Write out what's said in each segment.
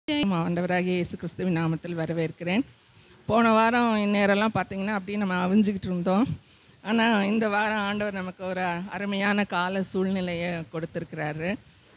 ஆண்டவராகிய இயேசு கிறிஸ்துவின் நாமத்தில் வரவேற்கிறேன் போன வாரம் இந்நேரம்லாம் பார்த்தீங்கன்னா அப்படியே நம்ம அவிஞ்சிக்கிட்டு இருந்தோம் ஆனால் இந்த வாரம் ஆண்டவர் நமக்கு ஒரு அருமையான கால சூழ்நிலையை கொடுத்துருக்கிறாரு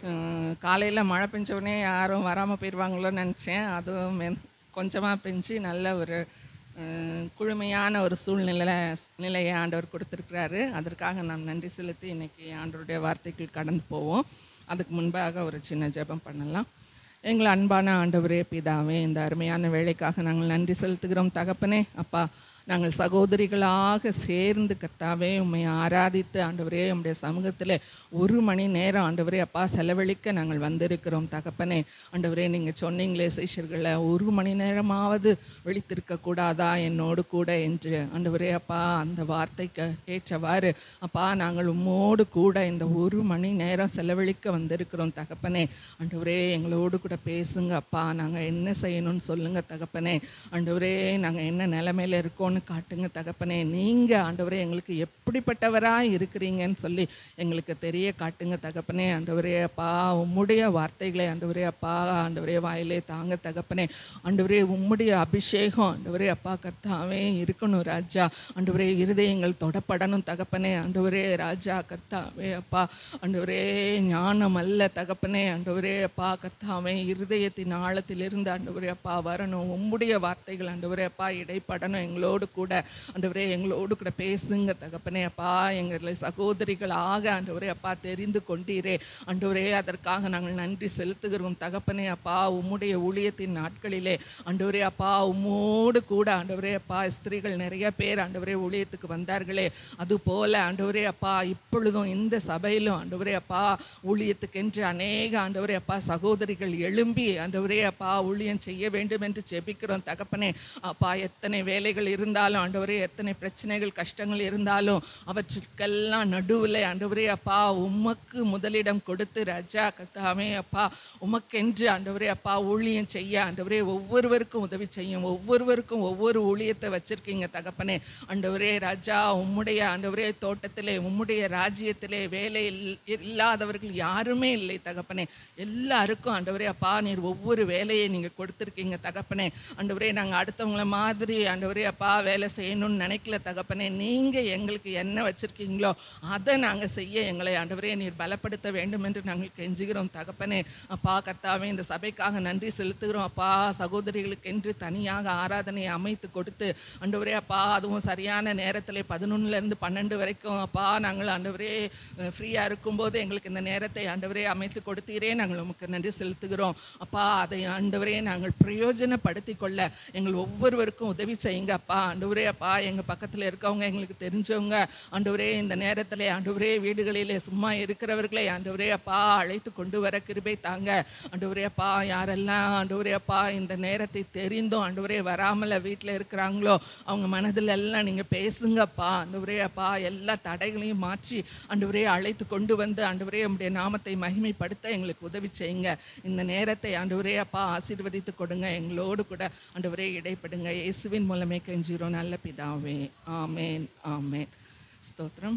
காலையில் மழை பெஞ்ச உடனே யாரும் வராமல் போயிடுவாங்களோன்னு நினச்சேன் அதுவும் மென்- கொஞ்சமாக பெஞ்சு நல்ல ஒரு அஹ், குளுமையான ஒரு சூழ்நிலை நிலையை ஆண்டவர் கொடுத்துருக்கிறாரு அதற்காக நாம் நன்றி செலுத்தி இன்னைக்கு ஆண்டவருடைய வார்த்தைகள் கடந்து போவோம் அதுக்கு முன்பாக ஒரு சின்ன ஜெபம் பண்ணலாம் எங்கள் அன்பான ஆண்டவரே பிதாவே இந்த அருமையான வேலைக்காக நாங்கள் நன்றி செலுத்துகிறோம் தகப்பனே அப்பா நாங்கள் சகோதரிகளாக சேர்ந்து கர்த்தாவே உம்மை ஆராதித்து ஆண்டவரே உம்முடைய சமூகத்தில் ஒரு மணி நேரம் ஆண்டவரே அப்பா செலவழிக்க நாங்கள் வந்திருக்கிறோம் தகப்பனே ஆண்டவரே நீங்கள் சொன்னீங்களே சிஷ்யர்களை ஒரு மணி நேரமாவது விழித்திருக்க கூடாதா என்னோடு கூட என்று ஆண்டவரே அப்பா அந்த வார்த்தைக்கு ஏற்றவாறு அப்பா நாங்கள் உம்மோடு கூட இந்த ஒரு மணி நேரம் செலவழிக்க வந்திருக்கிறோம் தகப்பனே ஆண்டவரே எங்களோடு கூட பேசுங்க அப்பா நாங்கள் என்ன செய்யணும்னு சொல்லுங்க தகப்பனே ஆண்டவரே நாங்கள் என்ன நிலைமையில இருக்கோம்னு காட்டுங்க தகப்பனே நீங்கள் ஆண்டவரே எங்களுக்கு எப்படிப்பட்டவராக இருக்கிறீங்கன்னு சொல்லி எங்களுக்கு தெரிய காட்டுங்க தகப்பனே ஆண்டவரே அப்பா உம்முடைய வார்த்தைகளை ஆண்டவரே அப்பா ஆண்டவரே வாயிலே தாங்க தகப்பனே ஆண்டவரே உம்முடைய அபிஷேகம் ஆண்டவரே அப்பா கர்த்தாவே இருக்கணும் ராஜா ஆண்டவரே இருதயங்கள் தொடப்படணும் தகப்பனே ஆண்டவரே ராஜா கர்த்தாவே அப்பா ஆண்டவரே ஞானம் அல்ல தகப்பனே ஆண்டவரே அப்பா கர்த்தாவே இருதயத்தின் ஆழத்திலிருந்து ஆண்டவரே அப்பா வரணும் உம்முடைய வார்த்தைகள் ஆண்டவரே அப்பா இடைப்படணும் எங்களோடு கூட ஆண்டவரே எங்களோடு கூட பேசுங்க தகப்பனே அப்பா எங்களை சகோதரிகளாக ஆண்டவரே அப்பா தெரிந்து கொண்டீரே ஆண்டவரே அதற்காக நாங்கள் நன்றி செலுத்துகிறோம் தகப்பனே அப்பா உம்முடைய ஊழியத்தின் நாட்களிலே ஆண்டவரே அப்பா உம்மோடு கூட ஆண்டவரே அப்பா ஸ்திரீகள் நிறைய பேர் ஆண்டவரே ஊழியத்துக்கு வந்தார்களே அது போல ஆண்டவரே அப்பா இப்பொழுதும் இந்த சபையிலும் ஆண்டவரே அப்பா ஊழியத்துக்கென்று அநேக ஆண்டவரே அப்பா சகோதரிகள் எழும்பி ஆண்டவரே அப்பா ஊழியம் செய்ய வேண்டும் என்று ஜெபிக்கிறோம் தகப்பனே அப்பா எத்தனை வேலைகள் இருந்தாலும் ஆண்டவரே எத்தனை பிரச்சனைகள் கஷ்டங்கள் இருந்தாலும் அவற்றுக்கெல்லாம் நடுவில் ஆண்டவரே அப்பா உமக்கு முதலிடம் கொடுத்து ராஜா கத்தாமே அப்பா உமக்கென்று ஆண்டவரே அப்பா ஊழியம் செய்ய ஆண்டவரே ஒவ்வொருவருக்கும் உதவி செய்யும் ஒவ்வொருவருக்கும் ஒவ்வொரு ஊழியத்தை வச்சிருக்கீங்க தகப்பனே ஆண்டவரே ராஜா உம்முடைய ஆண்டவரே தோட்டத்திலே உம்முடைய ராஜ்யத்திலே வேலை இல்- இல்லாதவர்கள் யாருமே இல்லை தகப்பனே எல்லாருக்கும் ஆண்டவரே அப்பா நீர் ஒவ்வொரு வேலையை நீங்க கொடுத்துருக்கீங்க தகப்பனே ஆண்டவரே நாங்க அடுத்தவங்கள மாதிரி ஆண்டவரே அப்பா வேலை செய்யணும்னு நினைக்கல தகப்பனே நீங்க எங்களுக்கு என்ன வச்சிருக்கீங்களோ அதை நாங்க செய்ய எங்களை ஆண்டவரே நீர் பலப்படுத்த வேண்டும் என்று நாங்கள் கெஞ்சுகிறோம் தகப்பனே அப்பா கர்த்தாவே இந்த சபைக்காக நன்றி செலுத்துகிறோம் அப்பா சகோதரிகளுக்கு என்று தனியாக ஆராதனையை அமைத்து கொடுத்து ஆண்டவரே அப்பா அதுவும் சரியான நேரத்தில் பதினொன்னுல இருந்து பன்னெண்டு வரைக்கும் அப்பா நாங்கள் ஆண்டவரே ஃப்ரீயாக இருக்கும்போது எங்களுக்கு இந்த நேரத்தை ஆண்டவரே அமைத்து கொடுத்தீரே நாங்கள் உமக்கு நன்றி செலுத்துகிறோம் அப்பா அதை ஆண்டவரே நாங்கள் பிரயோஜனப்படுத்தி கொள்ள எங்கள் ஒவ்வொருவருக்கும் உதவி செய்யுங்க அப்பா ஆண்டவரே அப்பா எங்கள் பக்கத்தில் இருக்கவங்க எங்களுக்கு தெரிஞ்சவங்க ஆண்டவரே இந்த நேரத்தில் ஆண்டவரே வீடுகளிலே சும்மா இருக்கிறவர்களை ஆண்டவரே அப்பா அழைத்து கொண்டு வர கிருபை தாங்க ஆண்டவரே அப்பா யாரெல்லாம் ஆண்டவரே அப்பா இந்த நேரத்தை தெரிந்தும் ஆண்டவரே வராமல வீட்டில் இருக்கிறாங்களோ அவங்க மனதில் எல்லாம் நீங்கள் பேசுங்கப்பா ஆண்டவரே அப்பா எல்லா தடைகளையும் மாற்றி ஆண்டவரே அழைத்து கொண்டு வந்து ஆண்டவரே உம்முடைய நாமத்தை மகிமைப்படுத்த எங்களுக்கு உதவி செய்யுங்க இந்த நேரத்தை ஆண்டவரே அப்பா ஆசீர்வதித்து கொடுங்க எங்களோடு கூட ஆண்டவரே இடைப்படுங்க இயேசுவின் மூலமே கெஞ்சிரும் நல்ல பிதாவே ஆமேன் ஆமேன் ஸ்தோத்திரம்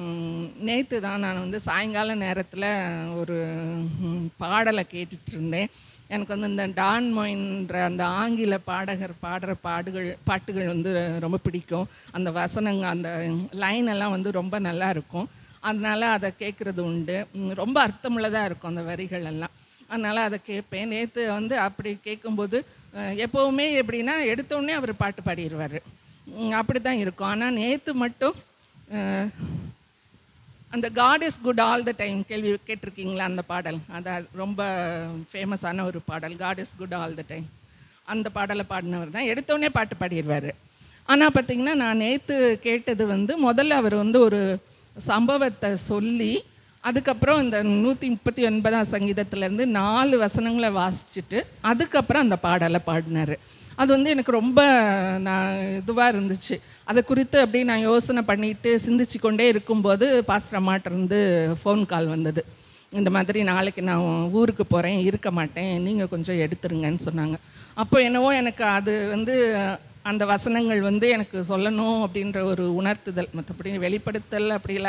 நேற்று தான் நான் வந்து சாயங்கால நேரத்தில் ஒரு ம், பாடலை கேட்டுட்டு இருந்தேன் எனக்கு வந்து இந்த டான் மொயின்ற அந்த ஆங்கில பாடகர் பாடுற பாடுகள் பாட்டுகள் வந்து ரொம்ப பிடிக்கும் அந்த வசனங்க அந்த லைன் எல்லாம் வந்து ரொம்ப நல்லா இருக்கும் அதனால அதை கேட்குறது உண்டு ம், ரொம்ப அர்த்தமுள்ளதாக இருக்கும் அந்த வரிகள் எல்லாம் அதனால் அதை கேட்பேன் நேற்று வந்து அப்படி கேட்கும்போது அஹ், எப்போவுமே எப்படின்னா எடுத்தோடனே அவர் பாட்டு பாடிடுவார் அப்படி தான் இருக்கும் ஆனால் நேற்று மட்டும் அஹ், அந்த God is good all the time கேள்வி கேட்டிருக்கீங்களா அந்த பாடல் அது ரொம்ப ஃபேமஸான ஒரு பாடல் God is good all the time அந்த பாடலை பாடினவர் தான் எடுத்தோடனே பாட்டு பாடிடுவார் ஆனால் பார்த்தீங்கன்னா நான் நேற்று கேட்டது வந்து முதல்ல அவர் வந்து ஒரு சம்பவத்தை சொல்லி அதுக்கப்புறம் இந்த நூற்றி முப்பத்தி ஒன்பதாம் சங்கீதத்துலேருந்து நாலு வசனங்களை வாசிச்சுட்டு அதுக்கப்புறம் அந்த பாடலை பாடினார் அது வந்து எனக்கு ரொம்ப நான் இதுவாக இருந்துச்சு அதை குறித்து அப்படி நான் யோசனை பண்ணிட்டு சிந்திச்சு கொண்டே இருக்கும்போது பாஸ்டர் அம்மாட்டிருந்து ஃபோன் கால் வந்தது இந்த மாதிரி நாளைக்கு நான் ஊருக்கு போகிறேன் இருக்க மாட்டேன் நீங்கள் கொஞ்சம் எடுத்துருங்கன்னு சொன்னாங்க அப்போ என்னவோ எனக்கு அது வந்து அந்த வசனங்கள் வந்து எனக்கு சொல்லணும் அப்படின்ற ஒரு உணர்த்துதல் மற்றபடி வெளிப்படுத்தல் அப்படிலாம் எனக்கு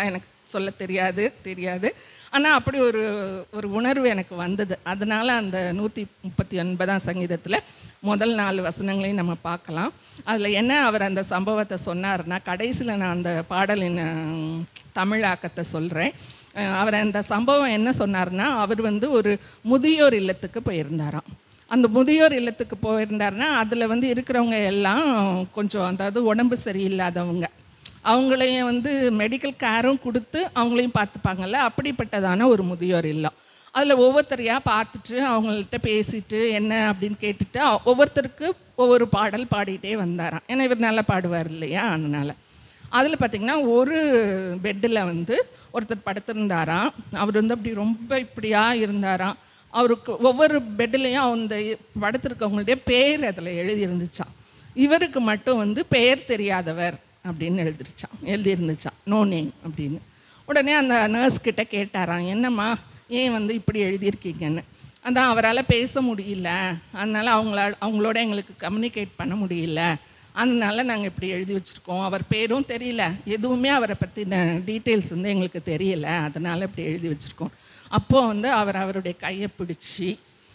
சொல்ல தெரியாது தெரியாது ஆனால் அப்படி ஒரு ஒரு உணர்வு எனக்கு வந்தது அதனால் அந்த நூற்றி முப்பத்தி ஒன்பதாம் சங்கீதத்தில் முதல் நாலு வசனங்களையும் நம்ம பார்க்கலாம் அதில் என்ன அவர் அந்த சம்பவத்தை சொன்னார்னா கடைசியில் நான் அந்த பாடலின் அஹ், தமிழாக்கத்தை சொல்கிறேன் அவர் அந்த சம்பவம் என்ன சொன்னார்னா அவர் வந்து ஒரு முதியோர் இல்லத்துக்கு போயிருந்தாராம் அந்த முதியோர் இல்லத்துக்கு போயிருந்தாருன்னா அதில் வந்து இருக்கிறவங்க எல்லாம் கொஞ்சம் அதாவது உடம்பு சரியில்லாதவங்க அவங்களையும் வந்து மெடிக்கல் கேரும் கொடுத்து அவங்களையும் பார்த்துப்பாங்கல்ல அப்படிப்பட்டதான ஒரு முதியோர் இல்லம் அதில் ஒவ்வொருத்தரையாக பார்த்துட்டு அவங்கள்ட்ட பேசிட்டு என்ன அப்படின்னு கேட்டுட்டு அ- ஒவ்வொருத்தருக்கு ஒவ்வொரு பாடல் பாடிட்டே வந்தாராம் ஏன்னா இவர் நல்லா பாடுவார் இல்லையா அதனால் அதில் பார்த்தீங்கன்னா ஒரு பெட்டில் வந்து ஒருத்தர் படுத்திருந்தாராம் அவர் வந்து அப்படி ரொம்ப இப்படியா இருந்தாராம் அவருக்கு ஒவ்வொரு பெட்லேயும் அந்த படுத்திருக்கவங்களுடைய பேர் அதில் எழுதி இருந்துச்சாம் இவருக்கு மட்டும் வந்து பெயர் தெரியாதவர் அப்படின்னு எழுதிருச்சான் எழுதியிருந்துச்சான் நோ நேம் அப்படின்னு உடனே அந்த நர்ஸ் கிட்ட கேட்டாராம் என்னம்மா ஏன் வந்து இப்படி எழுதியிருக்கீங்கன்னு அதான் அவரால் பேச முடியல அதனால அவங்கள அவங்களோட எங்களுக்கு கம்யூனிகேட் பண்ண முடியல அதனால நாங்கள் இப்படி எழுதி வச்சுருக்கோம் அவர் பேரும் தெரியல எதுவுமே அவரை பற்றின டீட்டெயில்ஸ் வந்து எங்களுக்கு தெரியல அதனால் இப்படி எழுதி வச்சுருக்கோம் அப்போது வந்து அவர் அவருடைய கையை பிடிச்சி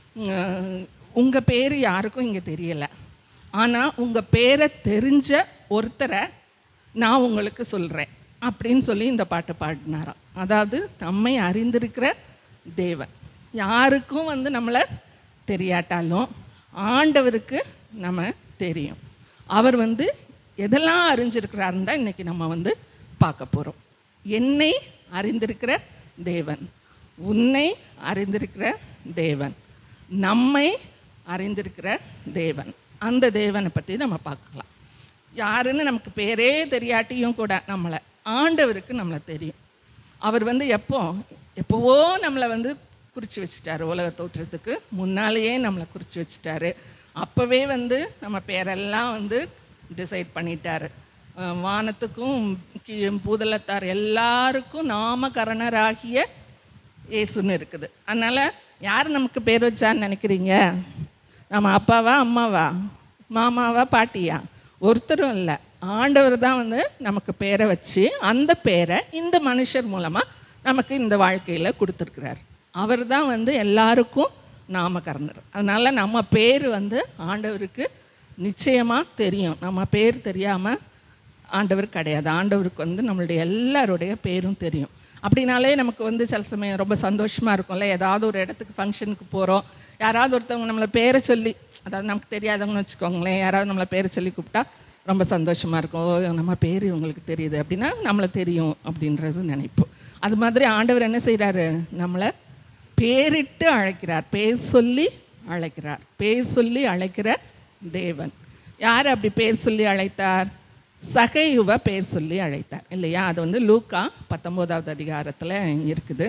உங்கள் பேர் யாருக்கும் இங்கே தெரியலை ஆனால் உங்கள் பேரை தெரிஞ்ச ஒருத்தரை நான் உங்களுக்கு சொல்கிறேன் அப்படின்னு சொல்லி இந்த பாட்டை பாடினாராம் அதாவது தம்மை அறிந்திருக்கிற தேவன் யாருக்கும் வந்து நம்மளை தெரியாட்டாலும் ஆண்டவருக்கு நம்ம தெரியும் அவர் வந்து எதெல்லாம் அறிஞ்சிருக்கிறாருன்னு தான் இன்றைக்கி நம்ம வந்து பார்க்க போகிறோம் என்னை அறிந்திருக்கிற தேவன் உன்னை அறிந்திருக்கிற தேவன் நம்மை அறிந்திருக்கிற தேவன் அந்த தேவனை பற்றி நம்ம பார்க்கலாம் யாருன்னு நமக்கு பேரே தெரியாட்டியும் கூட நம்மளை ஆண்டவருக்கு நம்மளை தெரியும் அவர் வந்து எப்போ எப்போவோ நம்மளை வந்து குறித்து வச்சுட்டாரு உலக தோற்றத்துக்கு முன்னாலேயே நம்மளை குறித்து வச்சுட்டாரு அப்போவே வந்து நம்ம பேரெல்லாம் வந்து டிசைட் பண்ணிட்டாரு அஹ் வானத்துக்கும் கீழே பூதலத்தார் எல்லாருக்கும் நாமகரணராகிய இயேசுன்னு இருக்குது அதனால் யார் நமக்கு பேர் வச்சான்னு நினைக்கிறீங்க நம்ம அப்பாவா அம்மாவா மாமாவா பாட்டியா ஒருத்தரும் இல்லை ஆண்டவர் தான் வந்து நமக்கு பேரை வச்சு அந்த பேரை இந்த மனுஷர் மூலமாக நமக்கு இந்த வாழ்க்கையில் கொடுத்துருக்கிறார் அவர் தான் வந்து எல்லாருக்கும் நாமகரணர் அதனால் நம்ம பேர் வந்து ஆண்டவருக்கு நிச்சயமாக தெரியும் நம்ம பேர் தெரியாமல் ஆண்டவர் கிடையாது ஆண்டவருக்கு வந்து நம்மளுடைய எல்லாருடைய பேரும் தெரியும் அப்படின்னாலே நமக்கு வந்து சில சமயம் ரொம்ப சந்தோஷமாக இருக்கும்ல ஏதாவது ஒரு இடத்துக்கு ஃபங்க்ஷனுக்கு போகிறோம் யாராவது ஒருத்தவங்க நம்மளை பேரை சொல்லி அதாவது நமக்கு தெரியாதவங்கன்னு வச்சுக்கோங்களேன் யாராவது நம்மளை பேரை சொல்லி கூப்பிட்டா ரொம்ப சந்தோஷமாக இருக்கும் ஓ, நம்ம பேர் இவங்களுக்கு தெரியுது அப்படின்னா நம்மளை தெரியும் அப்படின்றது நினைப்போம் அது மாதிரி ஆண்டவர் என்ன செய்கிறாரு நம்மளை பேரிட்டு அழைக்கிறார் பேர் சொல்லி அழைக்கிறார் பேர் சொல்லி அழைக்கிற தேவன் யார் அப்படி பேர் சொல்லி அழைத்தார் சகையுவ பேர் சொல்லி அழைத்தார் இல்லையா அது வந்து லூக்கா பத்தொம்போதாவது அதிகாரத்தில் இருக்குது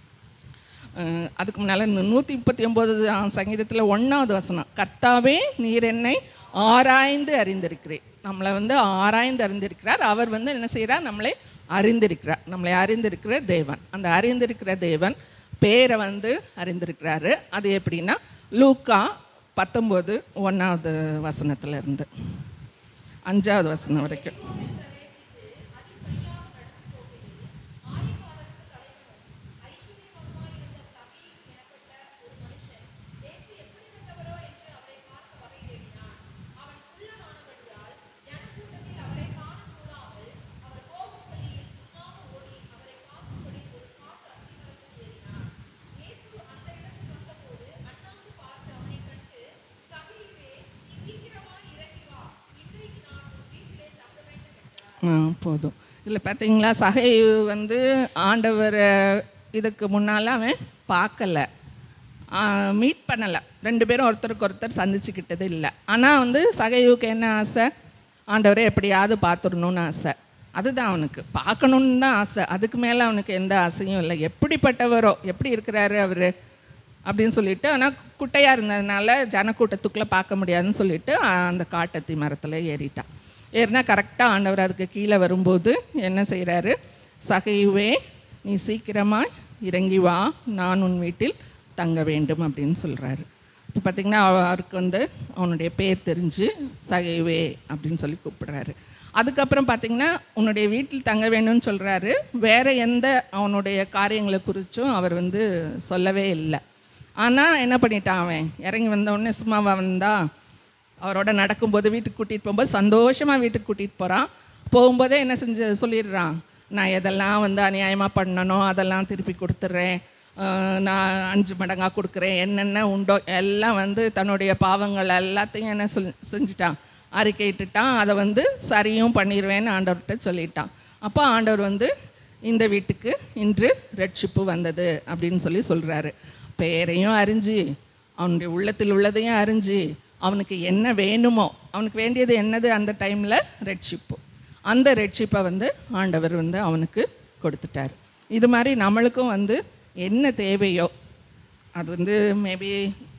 அஹ் அதுக்கு முன்னால் நூற்றி முப்பத்தி ஒம்பது சங்கீதத்தில் ஒன்றாவது வசனம் கர்த்தாவே நீர் என்னை ஆராய்ந்து அறிந்திருக்கிறேன் நம்மளை வந்து ஆராய்ந்து அறிந்திருக்கிறார் அவர் வந்து என்ன செய்கிறார் நம்மளை அறிந்திருக்கிறார் நம்மளை அறிந்திருக்கிற தேவன் அந்த அறிந்திருக்கிற தேவன் பேரை வந்து அறிந்திருக்கிறாரு அது எப்படின்னா லூக்கா பத்தொம்போது ஒன்றாவது வசனத்துல இருந்து அஞ்சாவது வசனம் வரைக்கும் ஆ, போதும் இதில் பார்த்தீங்களா சகை வந்து ஆண்டவர் இதுக்கு முன்னால் அவன் பார்க்கல மீட் பண்ணலை ரெண்டு பேரும் ஒருத்தருக்கு ஒருத்தர் சந்திச்சுக்கிட்டது இல்லை ஆனால் வந்து சகையுக்கு என்ன ஆசை ஆண்டவரை எப்படியாவது பார்த்துடணும்னு ஆசை அதுதான் அவனுக்கு பார்க்கணுன்னு தான் ஆசை அதுக்கு மேலே அவனுக்கு எந்த ஆசையும் இல்லை எப்படிப்பட்டவரோ எப்படி இருக்கிறாரு அவர் அப்படின்னு சொல்லிட்டு ஆனால் குட்டையாக இருந்ததுனால ஜனக்கூட்டத்துக்குள்ளே பார்க்க முடியாதுன்னு சொல்லிட்டு அந்த காட்டத்தி மரத்தில் ஏறிட்டான் ஏறினா கரெக்டாக ஆண்டவர் அதுக்கு கீழே வரும்போது என்ன செய்கிறாரு சகையுவே நீ சீக்கிரமாக இறங்கி வா நான் உன் வீட்டில் தங்க வேண்டும் அப்படின்னு சொல்கிறாரு இப்போ பார்த்திங்கன்னா அவருக்கு வந்து அவனுடைய பேர் தெரிஞ்சு சகைவே அப்படின்னு சொல்லி கூப்பிடுறாரு அதுக்கப்புறம் பார்த்தீங்கன்னா உன்னுடைய வீட்டில் தங்க வேணும்னு சொல்கிறாரு வேற எந்த அவனுடைய காரியங்களை குறித்தும் அவர் வந்து சொல்லவே இல்லை ஆனால் என்ன பண்ணிட்டான் அவன் இறங்கி வந்த உடனே சும்மாவா வந்தா அவரோட நடக்கும்போது வீட்டுக்கு கூட்டிகிட்டு போகும்போது சந்தோஷமாக வீட்டுக்கு கூட்டிகிட்டு போகிறான் போகும்போதே என்ன செஞ்சு சொல்லிடுறான் நான் எதெல்லாம் வந்து அநியாயமாக பண்ணனோ அதெல்லாம் திருப்பி கொடுத்துட்றேன் ஆஹ் நான் அஞ்சு மடங்காக கொடுக்குறேன் என்னென்ன உண்டோ எல்லாம் வந்து தன்னுடைய பாவங்கள் எல்லாத்தையும் என்ன சொல் செஞ்சுட்டான் அறிக்கையிட்டுட்டான் அதை வந்து சரியும் பண்ணிடுவேன்னு ஆண்டவர்கிட்ட சொல்லிட்டான் அப்போ ஆண்டவர் வந்து இந்த வீட்டுக்கு இன்று ரட்சிப்பு வந்தது அப்படின்னு சொல்லி சொல்கிறாரு பெயரையும் அறிஞ்சு அவனுடைய உள்ளத்தில் உள்ளதையும் அறிஞ்சு அவனுக்கு என்ன வேணுமோ அவனுக்கு வேண்டியது என்னது அந்த டைமில் ரட்சிப்பு அந்த ரட்சிப்பை வந்து ஆண்டவர் வந்து அவனுக்கு கொடுத்துட்டார் இது மாதிரி நம்மளுக்கும் வந்து என்ன தேவையோ அது வந்து மேபி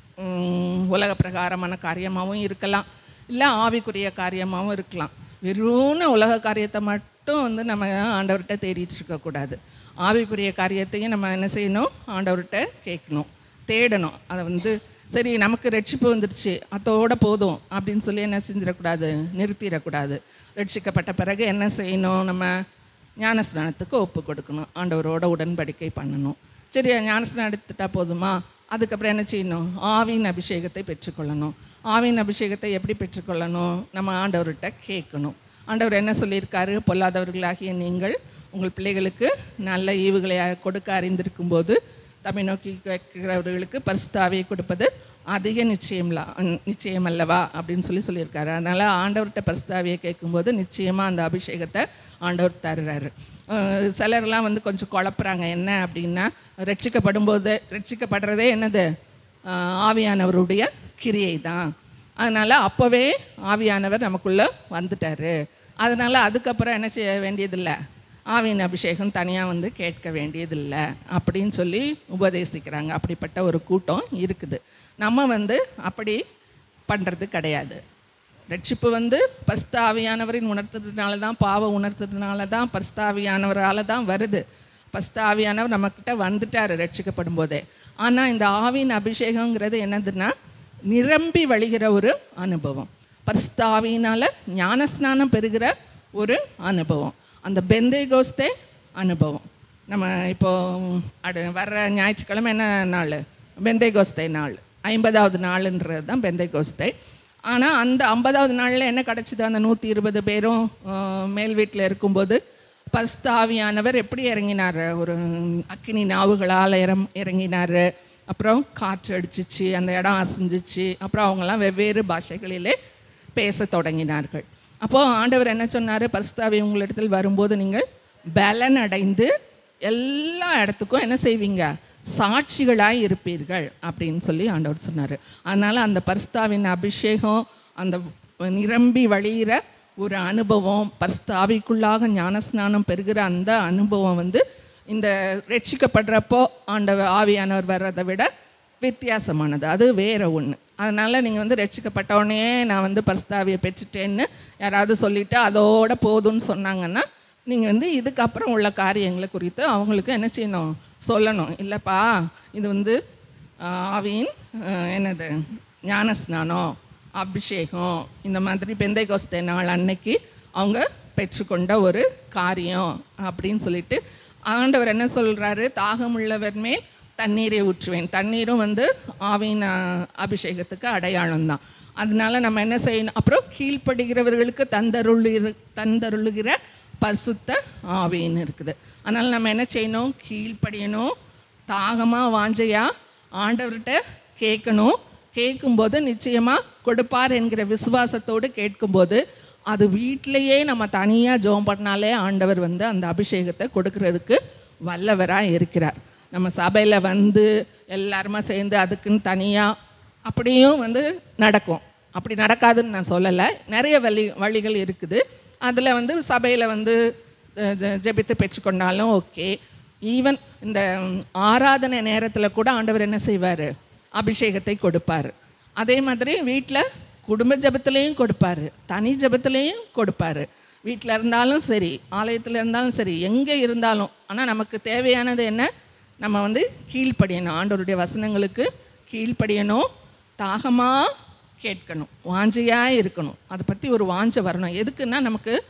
உலக பிரகாரமான காரியமாகவும் இருக்கலாம் இல்லை ஆவிக்குரிய காரியமாகவும் இருக்கலாம் வெறும்னு உலக காரியத்தை மட்டும் வந்து நம்ம ஆண்டவர்கிட்ட தேடிட்டு இருக்கக்கூடாது ஆவிக்குரிய காரியத்தையும் நம்ம என்ன செய்யணும் ஆண்டவர்கிட்ட கேட்கணும் தேடணும் அதை வந்து சரி நமக்கு ரட்சிப்பு வந்துடுச்சு அதோட போதும் அப்படின்னு சொல்லி என்ன செஞ்சிடக்கூடாது நிறுத்திடக்கூடாது ரட்சிக்கப்பட்ட பிறகு என்ன செய்யணும் நம்ம ஞானஸ்நானத்துக்கு ஒப்பு கொடுக்கணும் ஆண்டவரோட உடன்படிக்கை பண்ணணும் சரி ஞானஸ்நானம் எடுத்துட்டா போதுமா அதுக்கப்புறம் என்ன செய்யணும் ஆவின் அபிஷேகத்தை பெற்றுக்கொள்ளணும் ஆவின் அபிஷேகத்தை எப்படி பெற்றுக்கொள்ளணும் நம்ம ஆண்டவர்கிட்ட கேட்கணும் ஆண்டவர் என்ன சொல்லியிருக்காரு பொல்லாதவர்களாகிய நீங்கள் உங்கள் பிள்ளைகளுக்கு நல்ல ஈவுகளை கொடுக்க அறிந்திருக்கும் போது தம்மை நோக்கி கேட்கிறவர்களுக்கு பரிசுத்தாவியை கொடுப்பது அதிக நிச்சயம்லா நிச்சயம் அல்லவா அப்படின்னு சொல்லி சொல்லியிருக்காரு அதனால் ஆண்டவர்கிட்ட பரிசுத்தாவியை கேட்கும்போது நிச்சயமாக அந்த அபிஷேகத்தை ஆண்டவர் தருறாரு அஹ் சிலர்லாம் வந்து கொஞ்சம் குழப்புறாங்க என்ன அப்படின்னா ரட்சிக்கப்படும் போது ரட்சிக்கப்படுறதே என்னது அஹ் ஆவியானவருடைய கிரியை தான் அதனால் அப்போவே ஆவியானவர் நமக்குள்ளே வந்துட்டார் அதனால் அதுக்கப்புறம் என்ன செய்ய வேண்டியதில்லை ஆவியின் அபிஷேகம் தனியாக வந்து கேட்க வேண்டியதில்லை அப்படின்னு சொல்லி உபதேசிக்கிறாங்க அப்படிப்பட்ட ஒரு கூட்டம் இருக்குது நம்ம வந்து அப்படி பண்ணுறது கிடையாது ரட்சிப்பு வந்து பஸ்தாவியானவரின் உணர்த்ததுனால தான் பாவம் உணர்த்ததுனால தான் பஸ்தாவியானவரால் தான் வருது பஸ்தாவியானவர் நம்மக்கிட்ட வந்துட்டார் ரட்சிக்கப்படும் போதே ஆனால் இந்த ஆவின் அபிஷேகங்கிறது என்னதுன்னா நிரம்பி வழிகிற ஒரு அனுபவம் பரிஸ்தாவியினால் ஞானஸ்நானம் பெறுகிற ஒரு அனுபவம் அந்த பெந்தை கோஸ்தே அனுபவம் நம்ம இப்போ அடு வர்ற ஞாயிற்றுக்கிழமை என்ன நாள் பெந்தை கோஸ்தை நாள் ஐம்பதாவது நாளுன்றது தான் பெந்தை கோஸ்தை ஆனால் அந்த ஐம்பதாவது நாளில் என்ன கிடச்சிது அந்த நூற்றி இருபது பேரும் ஆஹ், மேல் வீட்டில் இருக்கும்போது பஸ்தாவியானவர் எப்படி இறங்கினார் ஒரு அக்கினி நாவுகளால் இறம் இறங்கினார் அப்புறம் காற்று அடிச்சிச்சு அந்த இடம் அசைஞ்சிச்சு அப்புறம் அவங்கெல்லாம் வெவ்வேறு பாஷைகளிலே பேசத் தொடங்கினார்கள் அப்போது ஆண்டவர் என்ன சொன்னார் பரிசுத்தாவி உங்களிடத்தில் வரும்போது நீங்கள் பலன் அடைந்து எல்லா இடத்துக்கும் என்ன செய்வீங்க சாட்சிகளாய் இருப்பீர்கள் அப்படின்னு சொல்லி ஆண்டவர் சொன்னார் அதனால் அந்த பரிசுத்தாவின் அபிஷேகம் அந்த நிரம்பி வழியிற ஒரு அனுபவம் பரிசுத்தாவிக்குள்ளாக ஞானஸ்நானம் பெறுகிற அந்த அனுபவம் வந்து இந்த ரட்சிக்கப்படுறப்போ ஆண்டவர் ஆவியானவர் வர்றதை விட வித்தியாசமானது அது வேற ஒன்று அதனால் நீங்கள் வந்து ரட்சிக்கப்பட்ட உடனே நான் வந்து பரிசுத்தாவியை பெற்றுட்டேன்னு யாராவது சொல்லிட்டு அதோட போதும்னு சொன்னாங்கன்னா நீங்கள் வந்து இதுக்கப்புறம் உள்ள காரியங்களை குறித்து அவங்களுக்கு என்ன செய்யணும் சொல்லணும் இல்லைப்பா இது வந்து ஆஹ், ஆவியின் ஆஹ், என்னது ஞானஸ்நானம் அபிஷேகம் இந்த மாதிரி பெந்தை கோஸ்தை நாள் அன்னைக்கு அவங்க பெற்றுக்கொண்ட ஒரு காரியம் அப்படின்னு சொல்லிட்டு ஆண்டவர் என்ன சொல்கிறாரு தாகமுள்ளவர் மேல் தண்ணீரை ஊற்றுவேன் தண்ணீரும் வந்து ஆவின் ஆஹ், அபிஷேகத்துக்கு அடையாளம் தான் அதனால நம்ம என்ன செய்யணும் அப்புறம் கீழ்ப்படுகிறவர்களுக்கு தந்தருளு தந்தருளுகிற பசுத்த ஆவின்னு இருக்குது அதனால் நம்ம என்ன செய்யணும் கீழ்ப்படியணும் தாகமாக வாஞ்சையா ஆண்டவர்கிட்ட கேட்கணும் கேட்கும்போது நிச்சயமாக கொடுப்பார் என்கிற விசுவாசத்தோடு கேட்கும்போது அது வீட்டிலேயே நம்ம தனியாக ஜெபம் பண்ணாலே ஆண்டவர் வந்து அந்த அபிஷேகத்தை கொடுக்கறதுக்கு வல்லவராக இருக்கிறார் நம்ம சபையில் வந்து எல்லாருமா சேர்ந்து அதுக்குன்னு தனியாக அப்படியும் வந்து நடக்கும் அப்படி நடக்காதுன்னு நான் சொல்லலை நிறைய வழி வழிகள் இருக்குது அதில் வந்து சபையில் வந்து அஹ், ஜெ- ஜெபித்து பெற்றுக்கொண்டாலும் ஓகே ஈவன் இந்த ம், ஆராதனை நேரத்தில் கூட ஆண்டவர் என்ன செய்வார் அபிஷேகத்தை கொடுப்பார் அதே மாதிரி வீட்டில் குடும்ப ஜெபத்துலேயும் கொடுப்பாரு தனி ஜெபத்துலேயும் கொடுப்பாரு வீட்டில் இருந்தாலும் சரி ஆலயத்தில் இருந்தாலும் சரி எங்கே இருந்தாலும் ஆனால் நமக்கு தேவையானது என்ன நம்ம வந்து கீழ்ப்படியணும் ஆண்டவருடைய வசனங்களுக்கு கீழ்ப்படியணும் தாகமாக கேட்கணும் வாஞ்சையாக இருக்கணும் அதை பற்றி ஒரு வாஞ்சை வரணும் எதுக்குன்னா நமக்கு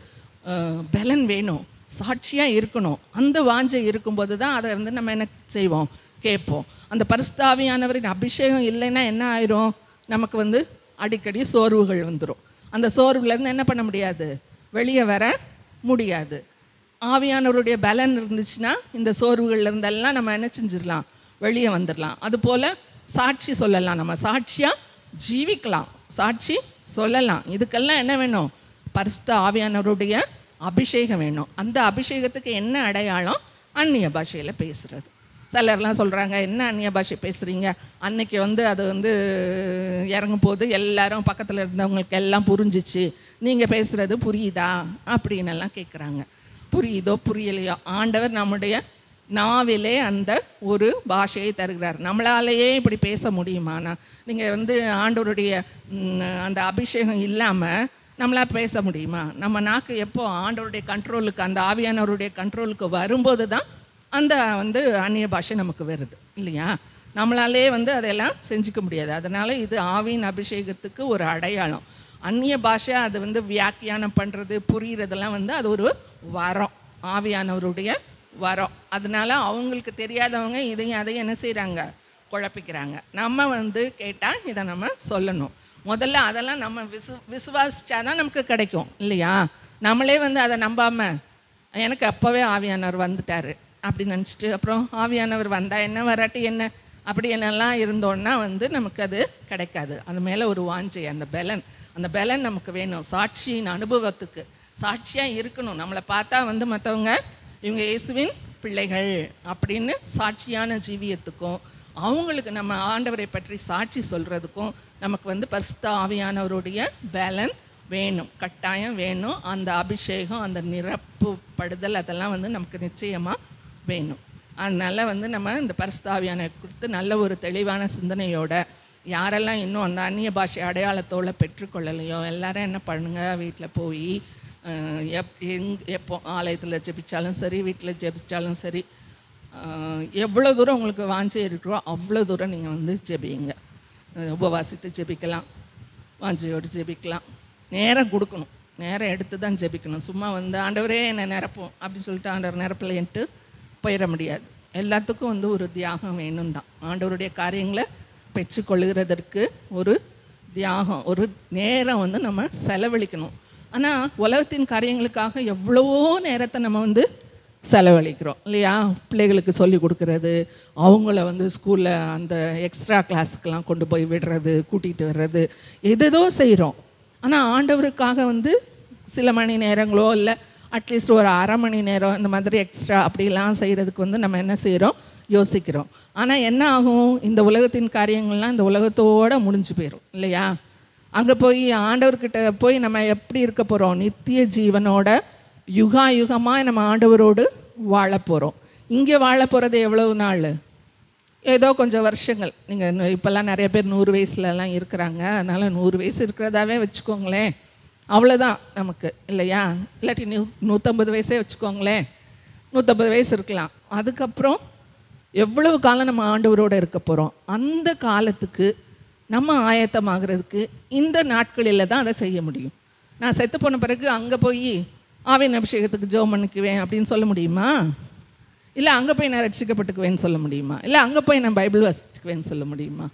அஹ், பலன் வேணும் சாட்சியாக இருக்கணும் அந்த வாஞ்சை இருக்கும்போது தான் அதை வந்து நம்ம என்ன செய்வோம் கேட்போம் அந்த பரிசுத்தாவியானவரின் அபிஷேகம் இல்லைன்னா என்ன ஆயிரும் நமக்கு வந்து அடிக்கடி சோர்வுகள் வந்துடும் அந்த சோர்வுலேருந்து என்ன பண்ண முடியாது வெளியே வர முடியாது ஆவியானவருடைய பலன் இருந்துச்சுன்னா இந்த சோர்வுகள்ல இருந்தெல்லாம் நம்ம என்ன செஞ்சிடலாம் வெளியே வந்துடலாம் அதுபோல் சாட்சி சொல்லலாம் நம்ம சாட்சியாக ஜீவிக்கலாம் சாட்சி சொல்லலாம் இதுக்கெல்லாம் என்ன வேணும் பரிசுத்த ஆவியானவருடைய அபிஷேகம் வேணும் அந்த அபிஷேகத்துக்கு என்ன அடையாளம் அந்நிய பாஷையில் பேசுறது சிலர்லாம் சொல்கிறாங்க என்ன அந்நிய பாஷை பேசுகிறீங்க அன்னைக்கு வந்து அது வந்து இறங்கும் போது எல்லாரும் பக்கத்தில் இருந்தவங்களுக்கு எல்லாம் புரிஞ்சிச்சு நீங்கள் பேசுகிறது புரியுதா அப்படின்னு எல்லாம் கேட்குறாங்க புரியுதோ புரியலையோ ஆண்டவர் நம்முடைய நாவிலே அந்த ஒரு பாஷையை தருகிறார் நம்மளாலேயே இப்படி பேச முடியுமாண்ணா நீங்கள் வந்து ஆண்டவருடைய ம், அந்த அபிஷேகம் இல்லாமல் நம்மளா பேச முடியுமா நம்ம நாக்கு எப்போ ஆண்டவருடைய கண்ட்ரோலுக்கு அந்த ஆவியானவருடைய கண்ட்ரோலுக்கு வரும்போது தான் அந்த வந்து அந்நிய பாஷை நமக்கு வருது இல்லையா நம்மளாலே வந்து அதெல்லாம் செஞ்சுக்க முடியாது அதனால இது ஆவியின் அபிஷேகத்துக்கு ஒரு அடையாளம் அந்நிய பாஷை அது வந்து வியாக்கியானம் பண்ணுறது புரிகிறதெல்லாம் வந்து அது ஒரு வரம் ஆவியானவருடைய வரம் அதனால அவங்களுக்கு தெரியாதவங்க இதையும் அதையும் என்ன செய்கிறாங்க குழப்பிக்கிறாங்க நம்ம வந்து கேட்டால் இதை நம்ம சொல்லணும் முதல்ல அதெல்லாம் நம்ம விசு விசுவாசிச்சா தான் நமக்கு கிடைக்கும் இல்லையா நம்மளே வந்து அதை நம்பாமல் எனக்கு அப்போவே ஆவியானவர் வந்துட்டாரு அப்படி நினச்சிட்டு அப்புறம் ஆவியானவர் வந்தா என்ன வராட்டி என்ன அப்படி என்னெல்லாம் இருந்தோன்னா வந்து நமக்கு அது கிடைக்காது அது மேலே ஒரு வாஞ்சை அந்த பலன் அந்த பலன் நமக்கு வேணும் சாட்சியின் அனுபவத்துக்கு சாட்சியாக இருக்கணும் நம்மளை பார்த்தா வந்து மற்றவங்க இவங்க இயேசுவின் பிள்ளைகள் அப்படின்னு சாட்சியான ஜீவியத்துக்கும் அவங்களுக்கு நம்ம ஆண்டவரை பற்றி சாட்சி சொல்கிறதுக்கும் நமக்கு வந்து பரிசுத்த ஆவியானவருடைய பலன் வேணும் கட்டாயம் வேணும் அந்த அபிஷேகம் அந்த நிரப்பு படுதல் அதெல்லாம் வந்து நமக்கு நிச்சயமாக வேணும் அதனால வந்து நம்ம இந்த பரிசுத்தாவியான கொடுத்து நல்ல ஒரு தெளிவான சிந்தனையோட யாரெல்லாம் இன்னும் அந்த அந்நிய பாஷை அடையாளத்தோட பெற்றுக்கொள்ளலையோ எல்லாரும் என்ன பண்ணுங்க வீட்டில் போய் அஹ், எப் எங் எப்போ ஆலயத்தில் ஜெபிச்சாலும் சரி வீட்டில் ஜெபிச்சாலும் சரி அஹ், எவ்வளோ தூரம் உங்களுக்கு வாஞ்சை இருக்கிறோ அவ்வளோ தூரம் நீங்கள் வந்து ஜெபிங்க அஹ், உபவாசித்து ஜெபிக்கலாம் வாஞ்சையோடு ஜெபிக்கலாம் நேரம் கொடுக்கணும் நேரம் எடுத்து தான் ஜெபிக்கணும் சும்மா வந்து ஆண்டவரே என்னை நிரப்பும் அப்படின்னு சொல்லிட்டு ஆண்டவர் நிரப்பலைன்ட்டு போயிட முடியாது எல்லாத்துக்கும் வந்து ஒரு தியாகம் வேணும் தான் ஆண்டவருடைய காரியங்களை பெற்றுக்கொள்கிறதற்கு ஒரு தியாகம் ஒரு நேரம் வந்து நம்ம செலவழிக்கணும் ஆனால் உலகத்தின் காரியங்களுக்காக எவ்வளவோ நேரத்தை நம்ம வந்து செலவழிக்கிறோம் இல்லையா பிள்ளைகளுக்கு சொல்லி கொடுக்கறது அவங்கள வந்து ஸ்கூலில் அந்த எக்ஸ்ட்ரா கிளாஸுக்கெல்லாம் கொண்டு போய் விடுறது கூட்டிகிட்டு வர்றது எதேதோ செய்கிறோம் ஆனால் ஆண்டவருக்காக வந்து சில மணி நேரங்களோ இல்லை அட்லீஸ்ட் ஒரு அரை மணி நேரம் இந்த மாதிரி எக்ஸ்ட்ரா அப்படிலாம் செய்கிறதுக்கு வந்து நம்ம என்ன செய்கிறோம் யோசிக்கிறோம் ஆனால் என்ன ஆகும் இந்த உலகத்தின் காரியங்கள்லாம் இந்த உலகத்தோட முடிஞ்சு போயிடும் இல்லையா அங்கே போய் ஆண்டவர்கிட்ட போய் நம்ம எப்படி இருக்க போகிறோம் நித்திய ஜீவனோட யுகா யுகமாக நம்ம ஆண்டவரோடு வாழ போகிறோம் இங்கே வாழ போகிறது எவ்வளவு நாள் ஏதோ கொஞ்சம் வருஷங்கள் நீங்கள் இப்போல்லாம் நிறைய பேர் நூறு வயசுலலாம் இருக்கிறாங்க அதனால் நூறு வயசு இருக்கிறதாவே வச்சுக்கோங்களேன் அவ்வளோதான் நமக்கு இல்லையா இல்லாட்டி நூ நூற்றம்பது வயசே வச்சுக்கோங்களேன் நூற்றம்பது வயசு இருக்கலாம் அதுக்கப்புறம் எவ்வளவு காலம் நம்ம ஆண்டவரோட இருக்க போகிறோம் அந்த காலத்துக்கு நம்ம ஆயத்தமாகிறதுக்கு இந்த நாட்களில் தான் அதை செய்ய முடியும் நான் செத்து போன பிறகு அங்கே போய் ஆவின் அபிஷேகத்துக்கு ஜோம் பண்ணிக்குவேன் அப்படின்னு சொல்ல முடியுமா இல்லை அங்கே போய் நான் ரட்சிக்கப்பட்டுக்குவேன்னு சொல்ல முடியுமா இல்லை அங்கே போய் நான் பைபிள் வாசிச்சுக்குவேன்னு சொல்ல முடியுமா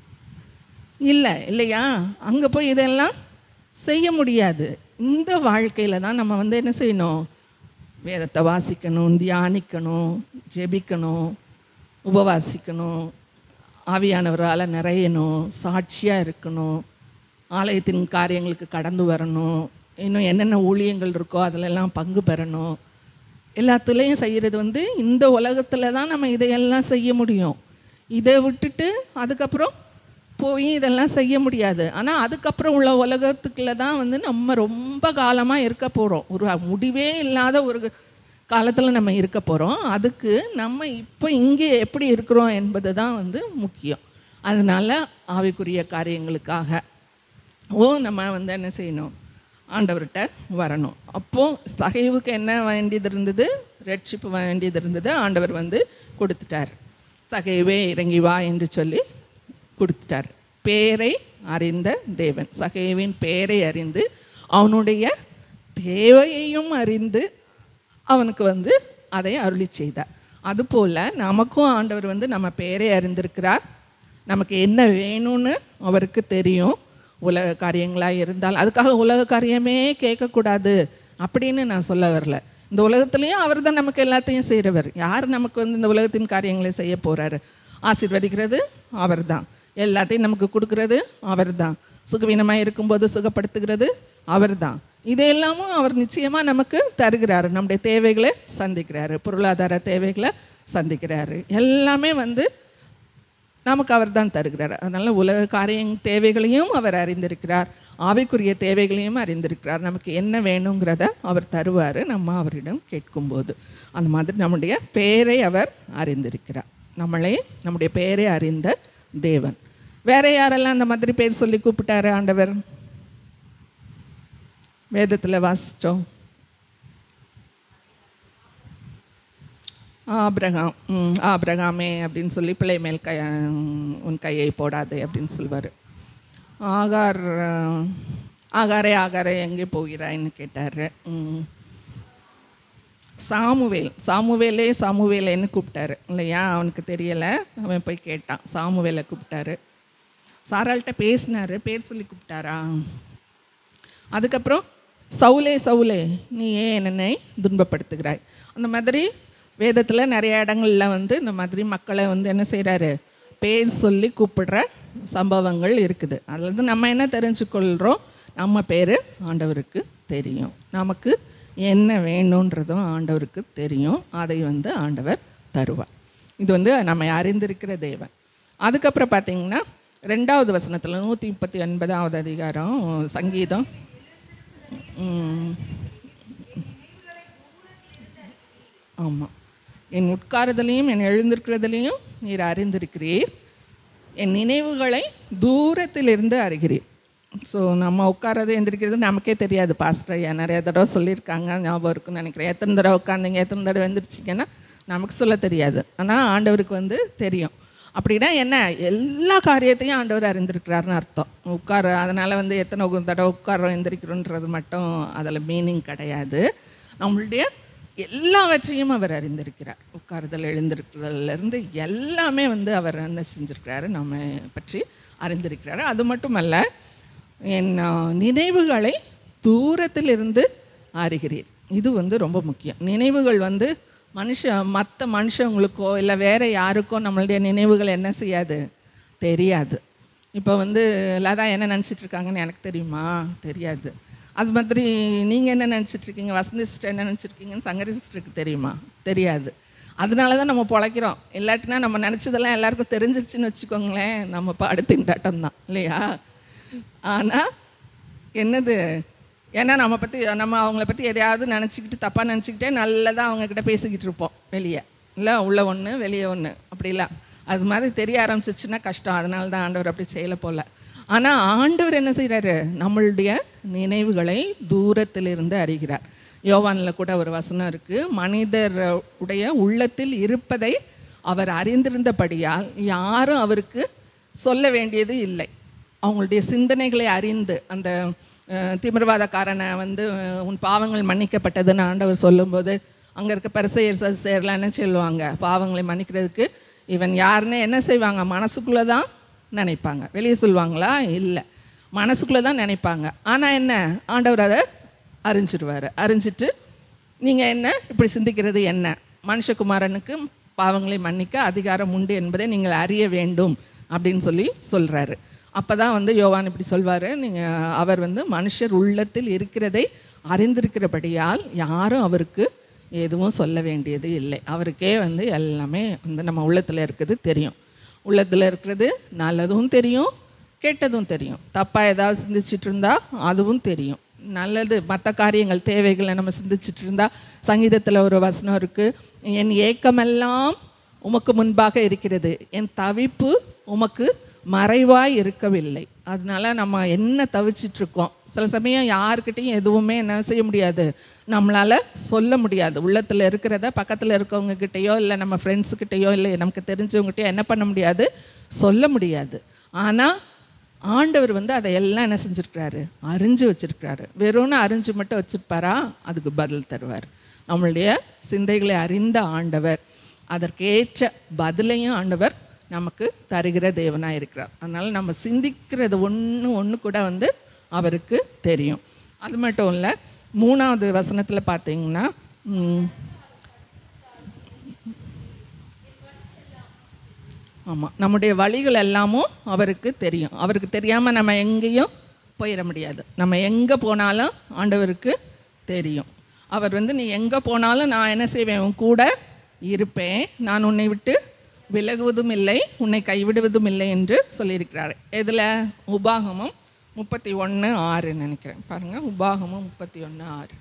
இல்லை இல்லையா அங்கே போய் இதெல்லாம் செய்ய முடியாது இந்த வாழ்க்கையில் தான் நம்ம வந்து என்ன செய்யணும் வேதத்தை வாசிக்கணும் தியானிக்கணும் ஜெபிக்கணும் உபவாசிக்கணும் ஆவியானவரால் நிறையணும் சாட்சியாக இருக்கணும் ஆலயத்தின் காரியங்களுக்கு கடந்து வரணும் இன்னும் என்னென்ன ஊழியங்கள் இருக்கோ அதிலெல்லாம் பங்கு பெறணும் எல்லாத்துலேயும் செய்கிறது வந்து இந்த உலகத்தில் தான் நம்ம இதையெல்லாம் செய்ய முடியும் இதை விட்டுட்டு அதுக்கப்புறம் போய் இதெல்லாம் செய்ய முடியாது ஆனால் அதுக்கப்புறம் உள்ள உலகத்துக்குள்ள தான் வந்து நம்ம ரொம்ப காலமாக இருக்க போகிறோம் ஒரு முடிவே இல்லாத ஒரு காலத்தில் நம்ம இருக்க போகிறோம் அதுக்கு நம்ம இப்போ இங்கே எப்படி இருக்கிறோம் என்பது தான் வந்து முக்கியம் அதனால் ஆவிக்குரிய காரியங்களுக்காக ஓ நம்ம வந்து என்ன செய்யணும் ஆண்டவர்கிட்ட வரணும் அப்போது சகைவுக்கு என்ன வேண்டியது இருந்தது ரட்சிப்பு வேண்டியது இருந்தது ஆண்டவர் வந்து கொடுத்துட்டார் சகைவே இறங்கி வா என்று சொல்லி கொடுத்துட்டார் பேரை அறிந்த தேவன் சகைவின் பேரை அறிந்து அவனுடைய தேவையையும் அறிந்து அவனுக்கு வந்து அதை அருளி செய்தார் அதுபோல் நமக்கும் ஆண்டவர் வந்து நம்ம பேரை அறிந்திருக்கிறார் நமக்கு என்ன வேணும்னு அவருக்கு தெரியும் உலக காரியங்களாக இருந்தால் அதுக்காக உலக காரியமே கேட்கக்கூடாது அப்படின்னு நான் சொல்ல வரல இந்த உலகத்துலேயும் அவர் தான் நமக்கு எல்லாத்தையும் செய்கிறவர் யார் நமக்கு வந்து இந்த உலகத்தின் காரியங்களை செய்ய போகிறாரு ஆசீர்வதிக்கிறது அவர் தான் எல்லாத்தையும் நமக்கு கொடுக்கறது அவர் தான் சுகவீனமாக இருக்கும்போது சுகப்படுத்துகிறது அவர் தான் இதையெல்லாமும் அவர் நிச்சயமாக நமக்கு தருகிறாரு நம்முடைய தேவைகளை சந்திக்கிறாரு பொருளாதார தேவைகளை சந்திக்கிறாரு எல்லாமே வந்து நமக்கு அவர் தான் தருகிறார் அதனால் உலக காரிய தேவைகளையும் அவர் அறிந்திருக்கிறார் ஆவிக்குரிய தேவைகளையும் அறிந்திருக்கிறார் நமக்கு என்ன வேணுங்கிறத அவர் தருவார் நம்ம அவரிடம் கேட்கும்போது அந்த மாதிரி நம்முடைய பேரை அவர் அறிந்திருக்கிறார் நம்மளை நம்முடைய பேரை அறிந்த தேவன் வேற யாரெல்லாம் அந்த மாதிரி பேர் சொல்லி கூப்பிட்டாரு ஆண்டவர் வேதத்தில் வாசித்தோம் ஆபிரகாம் ம், ஆபிரகாமே அப்படின்னு சொல்லி பிள்ளை மேல் கை உன் கையை போடாதே அப்படின்னு சொல்வார் ஆகார் அஹ், ஆகாரே ஆகாரே எங்கே போகிறாய்ன்னு கேட்டார் சாமுவேல் சாமுவேலே சாமுவேலேன்னு கூப்பிட்டாரு இல்லையா அவனுக்கு தெரியலை அவன் போய் கேட்டான் சாமுவேலை கூப்பிட்டாரு சாராள்கிட்ட பேசினாரு பேர் சொல்லி கூப்பிட்டாரா அதுக்கப்புறம் சவுலே சவுலே நீ ஏன் என்னை துன்பப்படுத்துகிறாய் அந்த மாதிரி வேதத்தில் நிறைய இடங்கள்ல வந்து இந்த மாதிரி மக்களை வந்து என்ன செய்கிறாரு பேர் சொல்லி கூப்பிடுற சம்பவங்கள் இருக்குது அதுலேருந்து நம்ம என்ன தெரிஞ்சுக்கொள்கிறோம் நம்ம பேர் ஆண்டவருக்கு தெரியும் நமக்கு என்ன வேணுன்றதும் ஆண்டவருக்கு தெரியும் அதை வந்து ஆண்டவர் தருவார் இது வந்து நம்ம அறிந்திருக்கிற தேவன் அதுக்கப்புறம் பார்த்தீங்கன்னா ரெண்டாவது வசனத்தில் நூற்றி முப்பத்தி ஒன்பதாவது அதிகாரம் சங்கீதம் ம். ஆமாம் என் உட்காருதலையும் என் எழுந்திருக்கிறதுலையும் நீர் அறிந்திருக்கிறீர் என் நினைவுகளை தூரத்திலிருந்து அறிகிறீர் ஸோ நம்ம உட்காரது எந்திரிக்கிறது நமக்கே தெரியாது பாஸ்டர் ஐயா நிறைய தடவை சொல்லியிருக்காங்க ஞாபகம் இருக்குன்னு நினைக்கிறேன் எத்தனை தடவை உட்காந்தீங்க எத்தனை தடவை எந்திரிச்சிங்கன்னா நமக்கு சொல்ல தெரியாது ஆனால் ஆண்டவருக்கு வந்து தெரியும் அப்படின்னா என்ன எல்லா காரியத்தையும் ஆண்டவர் அறிந்திருக்கிறாருன்னு அர்த்தம் உட்கார அதனால் வந்து எத்தனை உ- தடவை உட்காரோம் எந்திரிக்கிறோன்றது மட்டும் அதில் மீனிங் கிடையாது நம்மளுடைய எல்லாவற்றையும் அவர் அறிந்திருக்கிறார் உட்காருதல் எழுந்திருக்கிறதுலேருந்து எல்லாமே வந்து அவர் என்ன செஞ்சிருக்கிறாரு நம்ம பற்றி அறிந்திருக்கிறாரு அது மட்டுமல்ல என் ஆ, நினைவுகளை தூரத்திலிருந்து அறிகிறீர் இது வந்து ரொம்ப முக்கியம் நினைவுகள் வந்து மனுஷ மற்ற மனுஷங்களுக்கோ இல்லை வேற யாருக்கோ நம்மளுடைய நினைவுகள் என்ன செய்யாது தெரியாது இப்போ வந்து லதா என்ன நினச்சிட்டு இருக்காங்கன்னு எனக்கு தெரியுமா தெரியாது அது மாதிரி நீங்கள் என்ன நினச்சிட்டு இருக்கீங்க வசந்தி சிஸ்டர் என்ன நினச்சிருக்கீங்கன்னு சங்கரி சிஸ்டருக்கு தெரியுமா தெரியாது அதனால தான் நம்ம பொழைக்கிறோம் இல்லாட்டினா நம்ம நினச்சதெல்லாம் எல்லாருக்கும் தெரிஞ்சிருச்சுன்னு வச்சுக்கோங்களேன் நம்ம பாடு திண்டாட்டம் தான் இல்லையா ஆனால் என்னது ஏன்னா நம்ம பற்றி நம்ம அவங்கள பற்றி எதையாவது நினச்சிக்கிட்டு தப்பாக நினச்சிக்கிட்டே நல்லதாக அவங்கக்கிட்ட பேசிக்கிட்டு இருப்போம் வெளியே இல்லை உள்ள ஒன்று வெளியே ஒன்று அப்படிலாம் அது மாதிரி தெரிய ஆரம்பிச்சிச்சுன்னா கஷ்டம் அதனால தான் ஆண்டவர் அப்படி செய்யலை போல ஆனால் ஆண்டவர் என்ன செய்கிறாரு நம்மளுடைய நினைவுகளை தூரத்திலிருந்து அறிகிறார் யோவானில் கூட ஒரு வசனம் இருக்குது மனிதர் உடைய உள்ளத்தில் இருப்பதை அவர் அறிந்திருந்தபடியால் யாரும் அவருக்கு சொல்ல வேண்டியது இல்லை அவங்களுடைய சிந்தனைகளை அறிந்து அந்த அஹ், தீவிரவாதக்காரனை வந்து அஹ், உன் பாவங்கள் மன்னிக்கப்பட்டதுன்னு ஆண்டவர் சொல்லும்போது அங்கே இருக்க பரிசெயர் சதுசேயர்லாம் என்ன சொல்லுவாங்க பாவங்களை மன்னிக்கிறதுக்கு இவன் யாருன்னு என்ன செய்வாங்க மனசுக்குள்ளே தான் நினைப்பாங்க வெளியே சொல்லுவாங்களா இல்லை மனசுக்குள்ளே தான் நினைப்பாங்க ஆனால் என்ன ஆண்டவர் அதை அறிஞ்சிடுவார் அறிஞ்சிட்டு நீங்கள் என்ன இப்படி சிந்திக்கிறது என்ன மனுஷகுமாரனுக்கு பாவங்களை மன்னிக்க அதிகாரம் உண்டு என்பதை நீங்கள் அறிய வேண்டும் அப்படின்னு சொல்லி சொல்கிறாரு அப்போ தான் வந்து யோவான் இப்படி சொல்வார் நீங்கள் அவர் வந்து மனுஷர் உள்ளத்தில் இருக்கிறதை அறிந்திருக்கிறபடியால் யாரும் அவருக்கு எதுவும் சொல்ல வேண்டியது இல்லை அவருக்கே வந்து எல்லாமே வந்து நம்ம உள்ளத்தில் இருக்குது தெரியும் உள்ளத்தில் இருக்கிறது நல்லதும் தெரியும் கெட்டதும் தெரியும் தப்பாக ஏதாவது சிந்திச்சிட்டு இருந்தா அதுவும் தெரியும் நல்லது மற்ற காரியங்கள் தேவைகளை நம்ம சிந்திச்சிட்டு இருந்தா சங்கீதத்தில் ஒரு வசனம் இருக்கு என் ஏக்கமெல்லாம் உமக்கு முன்பாக இருக்கிறது என் தவிப்பு உமக்கு மறைவாய் இருக்கவில்லை அதனால நம்ம என்ன தவிச்சிட்டு இருக்கோம் சில சமயம் யாருக்கிட்டையும் எதுவுமே என்ன செய்ய முடியாது நம்மளால சொல்ல முடியாது உள்ளத்தில் இருக்கிறத பக்கத்தில் இருக்கவங்க கிட்டேயோ இல்லை நம்ம ஃப்ரெண்ட்ஸுக்கிட்டேயோ இல்லை நமக்கு தெரிஞ்சவங்ககிட்டயோ என்ன பண்ண முடியாது சொல்ல முடியாது ஆனால் ஆண்டவர் வந்து அதை எல்லாம் என்ன செஞ்சுருக்கிறாரு அறிஞ்சு வச்சிருக்கிறாரு வெறும்னு அறிஞ்சு மட்டும் வச்சிருப்பாரா அதுக்கு பதில் தருவார் நம்மளுடைய சிந்தைகளை அறிந்த ஆண்டவர் அதற்கேற்ற பதிலையும் ஆண்டவர் நமக்கு தருகிற தேவனாக இருக்கிறார் அதனால் நம்ம சிந்திக்கிறது ஒன்று ஒன்று கூட வந்து அவருக்கு தெரியும் அது மட்டும் இல்லை மூணாவது வசனத்தில் பார்த்தீங்கன்னா ம், ஆமாம் நம்முடைய வழிகள் எல்லாமும் அவருக்கு தெரியும் அவருக்கு தெரியாமல் நம்ம எங்கேயும் போயிட முடியாது நம்ம எங்கே போனாலும் ஆண்டவருக்கு தெரியும் அவர் வந்து நீ எங்கே போனாலும் நான் என்ன செய்வேன் உன் கூட இருப்பேன் நான் உன்னை விட்டு விலகுவதும் இல்லை உன்னை கைவிடுவதும் இல்லை என்று சொல்லியிருக்கிறார் இதில் உபாகமம் முப்பத்தி ஒன்று ஆறு நினைக்கிறேன் பாருங்கள் உபாகமம் முப்பத்தி ஒன்று ஆறு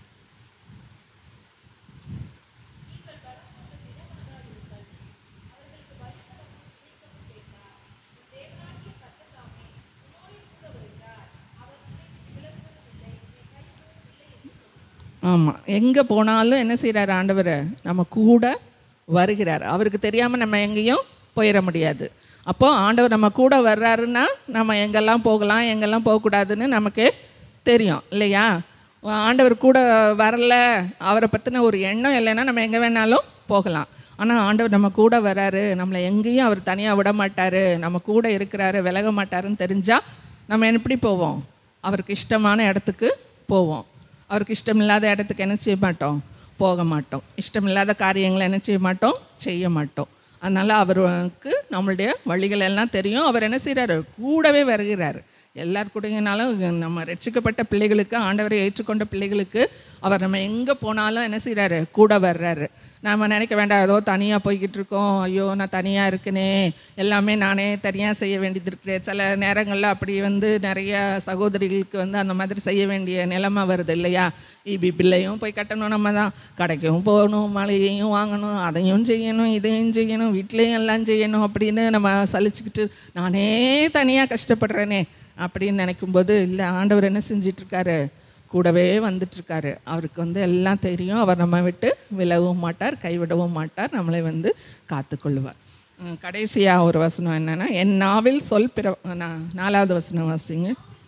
ஆமாம் எங்கே போனாலும் என்ன செய்கிறார் ஆண்டவர் நம்ம கூட வருகிறார் அவருக்கு தெரியாமல் நம்ம எங்கேயும் போயிட முடியாது அப்போ ஆண்டவர் நம்ம கூட வர்றாருன்னா நம்ம எங்கெல்லாம் போகலாம் எங்கெல்லாம் போகக்கூடாதுன்னு நமக்கு தெரியும் இல்லையா ஆண்டவர் கூட வரல அவரை பற்றின ஒரு எண்ணம் இல்லைன்னா நம்ம எங்கே வேணாலும் போகலாம் ஆனால் ஆண்டவர் நம்ம கூட வராரு நம்மளை எங்கேயும் அவர் தனியாக விட மாட்டார் நம்ம கூட இருக்கிறாரு விலக மாட்டாருன்னு தெரிஞ்சால் நம்ம எப்படி போவோம் அவருக்கு இஷ்டமான இடத்துக்கு போவோம் அவருக்கு இஷ்டமில்லாத இடத்துக்கு என்ன செய்ய மாட்டோம் போக மாட்டோம் இஷ்டமில்லாத காரியங்களை என்ன செய்ய மாட்டோம் செய்ய மாட்டோம் அதனால் அவருக்கு நம்மளுடைய வழிகள் எல்லாம் தெரியும் அவர் என்ன செய்கிறாரு கூடவே வருகிறார் எல்லார் கூடங்கனாலும் நம்ம ரட்சிக்கப்பட்ட பிள்ளைகளுக்கு ஆண்டவரை ஏற்றுக்கொண்ட பிள்ளைகளுக்கு அவர் நம்ம எங்கே போனாலும் என்ன செய்கிறாரு கூட வர்றாரு நம்ம நினைக்க வேண்டாம் ஏதோ தனியாக போய்கிட்டு இருக்கோம் ஐயோ நான் தனியாக இருக்கனே எல்லாமே நானே தனியாக செய்ய வேண்டியது இருக்குது சில நேரங்களில் அப்படி வந்து நிறைய சகோதரிகளுக்கு வந்து அந்த மாதிரி செய்ய வேண்டிய நிலைமை வருது இல்லையா இபி பில்லையும் போய் கட்டணும் நம்ம தான் கடைக்கும் போகணும் மளிகையும் வாங்கணும் அதையும் செய்யணும் இதையும் செய்யணும் வீட்லேயும் எல்லாம் செய்யணும் அப்படின்னு நம்ம சலிச்சுக்கிட்டு நானே தனியாக கஷ்டப்படுறேனே அப்படின்னு நினைக்கும்போது இல்லை ஆண்டவர் என்ன செஞ்சிட்ருக்காரு கூடவே வந்துட்டுருக்காரு அவருக்கு வந்து எல்லாம் தெரியும் அவர் நம்ம விட்டு விலகவும் மாட்டார் கைவிடவும் மாட்டார் நம்மளை வந்து காத்துக்கொள்வார் உம், கடைசியா ஒரு வசனம் என்னன்னா என் நாவில் சொல் பிற நா- நாலாவது வசனம் வாசிங்க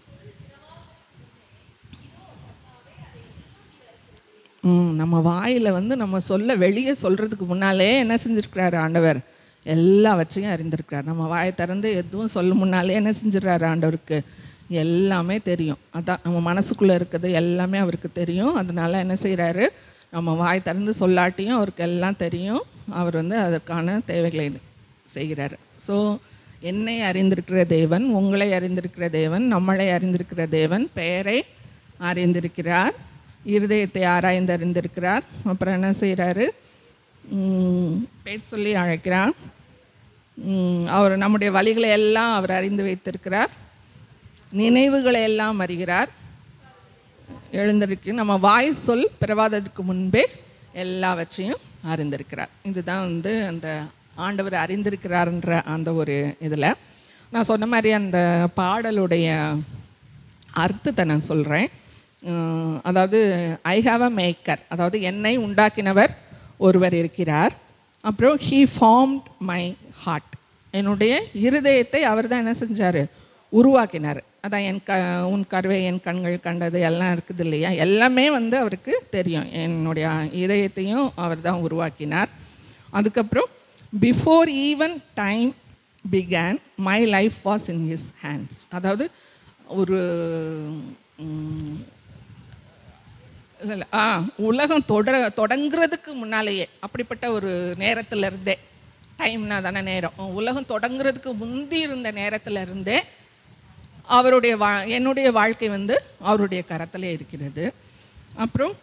ம், நம்ம வாயில் வந்து நம்ம சொல்ல வெளியே சொல்கிறதுக்கு முன்னாலே என்ன செஞ்சுருக்கிறாரு ஆண்டவர் எல்லாவற்றையும் அறிந்திருக்கிறார் நம்ம வாயை திறந்து எதுவும் சொல்ல முன்னாலே என்ன செஞ்சிடறாரு ஆண்டவருக்கு எல்லாமே தெரியும் அதான் நம்ம மனசுக்குள்ளே இருக்கிறது எல்லாமே அவருக்கு தெரியும் அதனால என்ன செய்கிறாரு நம்ம வாய் திறந்து சொல்லாட்டியும் அவருக்கு எல்லாம் தெரியும் அவர் வந்து அதற்கான தேவைகளை செய்கிறாரு ஸோ என்னை அறிந்திருக்கிற தேவன் உங்களை அறிந்திருக்கிற தேவன் நம்மளை அறிந்திருக்கிற தேவன் பெயரை அறிந்திருக்கிறார் இருதயத்தை ஆராய்ந்து அறிந்திருக்கிறார் அப்புறம் என்ன செய்கிறாரு பேர் சொல்லி அழைக்கிறார் உம், அவர் நம்முடைய வழிகளை எல்லாம் அவர் அறிந்து வைத்திருக்கிறார் நினைவுகளை எல்லாம் அறிகிறார் எழுந்திருக்கு நம்ம வாய் சொல் பிறவாததற்கு முன்பே எல்லாவற்றையும் அறிந்திருக்கிறார் இதுதான் வந்து அந்த ஆண்டவர் அறிந்திருக்கிறார்ன்ற அந்த ஒரு இதில் நான் சொன்ன மாதிரி அந்த பாடலுடைய அர்த்தத்தை நான் சொல்கிறேன் அதாவது ஐ ஹாவ் அ மேக்கர் அதாவது என்னை உண்டாக்கினவர் ஒருவர் இருக்கிறார் அப்புறம் ஹீ ஃபார்ம்ட் மை ஹார்ட் என்னுடைய இருதயத்தை அவர் தான் என்ன செஞ்சார் உருவாக்கினார் அதான் என் க உன் கருவை என் கண்கள் கண்டது எல்லாம் இருக்குது இல்லையா எல்லாமே வந்து அவருக்கு தெரியும் என்னுடைய இதயத்தையும் அவர் தான் உருவாக்கினார் அதுக்கப்புறம் before even time began my life was in his hands அதாவது ஒரு ம், இல்ல இல்ல ஆ உலகம் தொட தொடங்குறதுக்கு முன்னாலேயே அப்படிப்பட்ட ஒரு நேரத்துல இருந்தே டைம்னா தானே நேரம் உலகம் தொடங்குறதுக்கு முந்தி இருந்த நேரத்துல இருந்தே அவருடைய வா என்னுடைய வாழ்க்கை வந்து அவருடைய கரத்திலே இருக்கிறது அப்புறம்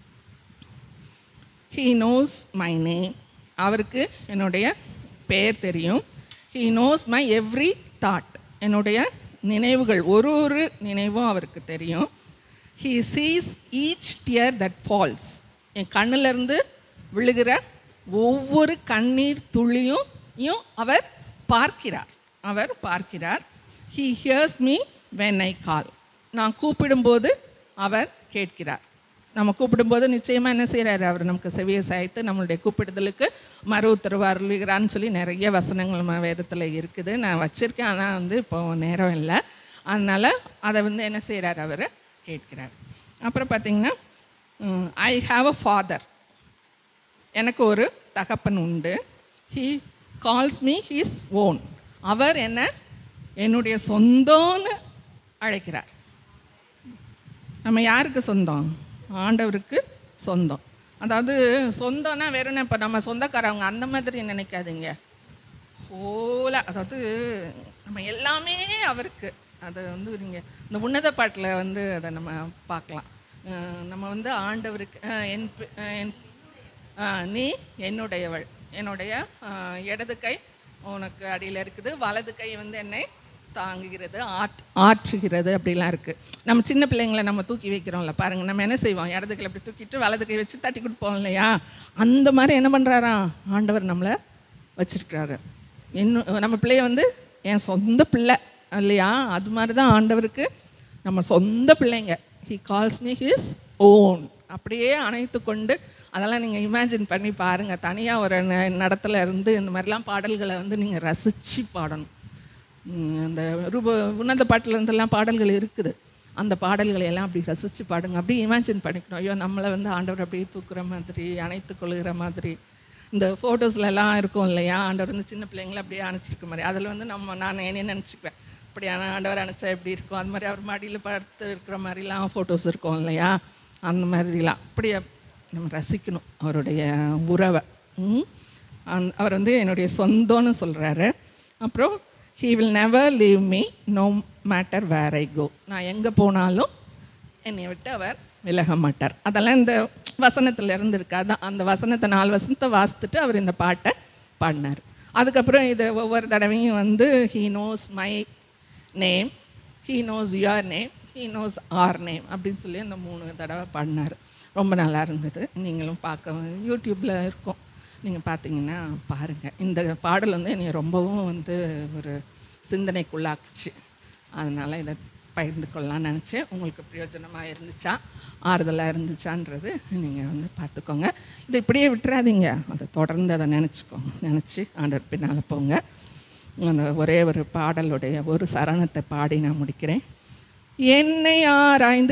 ஹீ நோஸ் மை நேம் அவருக்கு என்னுடைய பெயர் தெரியும் he knows my every thought என்னுடைய நினைவுகள் ஒரு ஒரு நினைவும் அவருக்கு தெரியும் he sees each tear that falls என் கண்ணிலிருந்து விழுகிற ஒவ்வொரு கண்ணீர் துளியும் யும் அவர் பார்க்கிறார் அவர் பார்க்கிறார் he hears me when I call நான் கூப்பிடும்போது அவர் கேட்கிறார் நம்ம கூப்பிடும்போது நிச்சயமாக என்ன செய்கிறாரு அவர் நமக்கு செவியை சாய்த்து நம்மளுடைய கூப்பிடுதலுக்கு மறு உத்தரவு அருளுகிறான்னு சொல்லி நிறைய வசனங்கள் நம்ம வேதத்தில் இருக்குது நான் வச்சுருக்கேன் ஆனால் வந்து இப்போ நேரம் இல்லை அதனால் அதை வந்து என்ன செய்கிறார் அவர் கேட்கிறார் அப்புறம் பார்த்தீங்கன்னா ஐ ஹாவ் அ ஃபாதர் எனக்கு ஒரு தகப்பன் உண்டு he calls me his own அவர் என்ன என்னுடைய சொந்தம்னு அழைக்கிறார் நம்ம யாருக்கு சொந்தம் ஆண்டவருக்கு சொந்தம் அதாவது சொந்தம்னா வெறும் இப்போ நம்ம சொந்தக்காரவங்க அந்த மாதிரி நினைக்காதீங்க ஹோலா அதாவது நம்ம எல்லாமே அவருக்கு அது வந்து நீங்கள் இந்த உன்னத பாட்டில் வந்து அதை நம்ம பார்க்கலாம் அஹ் நம்ம வந்து ஆண்டவருக்கு அஹ் என் பி- அஹ் என் அஹ் நீ என்னுடையவள் என்னுடைய அஹ், இடது கை உனக்கு அடியில் இருக்குது வலது கை வந்து என்னை தாங்குகிறது ஆட் ஆற்றுகிறது அப்படிலாம் இருக்குது நம்ம சின்ன பிள்ளைங்களை நம்ம தூக்கி வைக்கிறோம்ல பாருங்க நம்ம என்ன செய்வோம் இடது கையில் அப்படி தூக்கிட்டு வலது கை வச்சு தட்டி கொடுப்போம் இல்லையா அந்த மாதிரி என்ன பண்ணுறாராம் ஆண்டவர் நம்மளை வச்சிருக்கிறாரு இன்னும் நம்ம பிள்ளைய வந்து என் சொந்த பிள்ளை இல்லையா அது மாதிரி தான் ஆண்டவருக்கு நம்ம சொந்த பிள்ளைங்க he calls me his own அப்படியே அணைத்து கொண்டு அதெல்லாம் நீங்கள் இமேஜின் பண்ணி பாருங்கள் தனியாக ஒரு ந- நடத்துல இருந்து இந்த மாதிரிலாம் பாடல்களை வந்து நீங்கள் ரசித்து பாடணும் உம், அந்த ரூப உன்னத பாட்டுல இருந்தெல்லாம் பாடல்கள் இருக்குது அந்த பாடல்களை எல்லாம் அப்படி ரசித்து பாடுங்க அப்படியே இமேஜின் பண்ணிக்கணும் ஐயோ நம்மளை வந்து ஆண்டவர் அப்படியே தூக்குற மாதிரி அணைத்து கொள்கிற மாதிரி இந்த photos-ல எல்லாம் இருக்கும் இல்லையா ஆண்டவர் வந்து சின்ன பிள்ளைங்களை அப்படியே அணைச்சிருக்க மாதிரி அதில் வந்து நம்ம நான் என்ன நினச்சிக்குவேன் அப்படியான ஆண்டவர் அணைச்சா எப்படி இருக்கும் அது மாதிரி அவர் மடியில் படுத்து இருக்கிற மாதிரிலாம் ஃபோட்டோஸ் இருக்கும் இல்லையா அந்த மாதிரிலாம் அப்படியே நம்ம ரசிக்கணும் அவருடைய உறவை ம்? அந்த- அவர் வந்து என்னுடைய சொந்தம்னு சொல்கிறாரு அப்புறம் he will never leave me no matter where I go நான் எங்கே போனாலும் என்னை விட்டு அவர் விலக மாட்டார் அதெல்லாம் இந்த வசனத்தில் இருந்திருக்கு அதான் அந்த வசனத்தை நாலு வசனத்தை வாசித்துட்டு அவர் இந்த பாட்டை பாடினார் அதுக்கப்புறம் இது ஒவ்வொரு தடவையும் வந்து he knows my name he knows your name he knows our name அப்படின்னு சொல்லி அந்த மூணு தடவை பாடினார் ரொம்ப நல்லா இருந்தது நீங்களும் பார்க்க யூடியூப்பில் இருக்கும் நீங்கள் பார்த்தீங்கன்னா பாருங்கள் இந்த பாடல் வந்து என்னை ரொம்பவும் வந்து ஒரு சிந்தனைக்குள்ளாக்குச்சு அதனால் இதை பகிர்ந்து கொள்ளலாம்னு நினச்சேன் உங்களுக்கு பிரயோஜனமாக இருந்துச்சா ஆறுதலாக இருந்துச்சான்றது நீங்கள் வந்து பார்த்துக்கோங்க இதை இப்படியே விட்டுறாதீங்க அதை தொடர்ந்து அதை நினச்சிக்கோங்க நினச்சி ஆண்டவர் பின்னால் போங்க அந்த ஒரே ஒரு பாடலுடைய ஒரு சரணத்தை பாடி நான் முடிக்கிறேன் என்னை ஆராய்ந்து